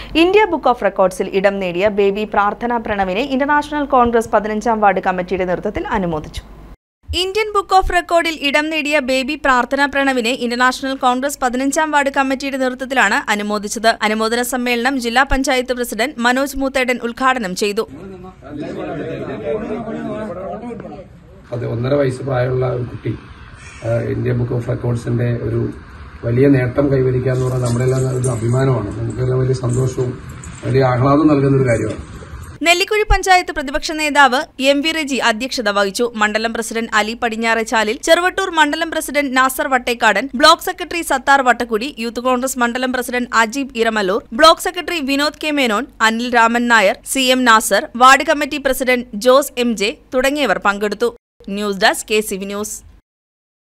India book of റെക്കോർഡ്സിൽ ഇടം നേടിയ baby പ്രാർത്ഥന പ്രണവിനെ ഇന്റർനാഷണൽ കോൺഗ്രസ് പതിനഞ്ചാം വാർഡ് കമ്മിറ്റിയുടെ നേതൃത്വത്തിൽ അനുമോദിച്ചു ഇന്ത്യൻ ബുക്ക് ഓഫ് റെക്കോർഡിൽ ഇടം നേടിയ ബേബി പ്രാർത്ഥന പ്രണവിനെ ഇന്റർനാഷണൽ കോൺഗ്രസ് പതിനഞ്ചാം വാർഡ് കമ്മിറ്റിയുടെ നേതൃത്വത്തിലാണ് അനുമോദിച്ചത് അനുമോദന സമ്മേളനം ജില്ലാ പഞ്ചായത്ത് പ്രസിഡന്റ് മനോജ് മൂത്തേടൻ ഉദ്ഘാടനം ചെയ്തു അത് ഒന്നര വയസ്സ് പ്രായമുള്ള ഒരു കുട്ടി ആ, ഇന്ത്യൻ ബുക്ക് ഓഫ് റെക്കോർഡ്സിന്റെ ഒരു വലിയ നേട്ടം കൈവരിക്കുക എന്ന് പറഞ്ഞാൽ നമ്മുടെ എല്ലാം ഒരു അഭിമാനമാണ് നമുക്കെല്ലാം വലിയ സന്തോഷവും വലിയ ആഹ്ലാദം നൽകുന്ന ഒരു കാര്യമാണ് നെല്ലിക്കുഴി പഞ്ചായത്ത് പ്രതിപക്ഷ നേതാവ് എം വി റെജി അധ്യക്ഷത വഹിച്ചു മണ്ഡലം പ്രസിഡന്റ് അലി പടിഞ്ഞാറേച്ചാലിൽ ചെറുവട്ടൂർ മണ്ഡലം president Nazar Vattekkadan block secretary Sathar Vattakkudi youth Congress മണ്ഡലം president Ajeeb Iramalloor block secretary Vinod K Menon Anil Raman Nair C M Nazar ward committee president Jose M J തുടങ്ങിയവർ പങ്കെടുത്തു news desk K C V news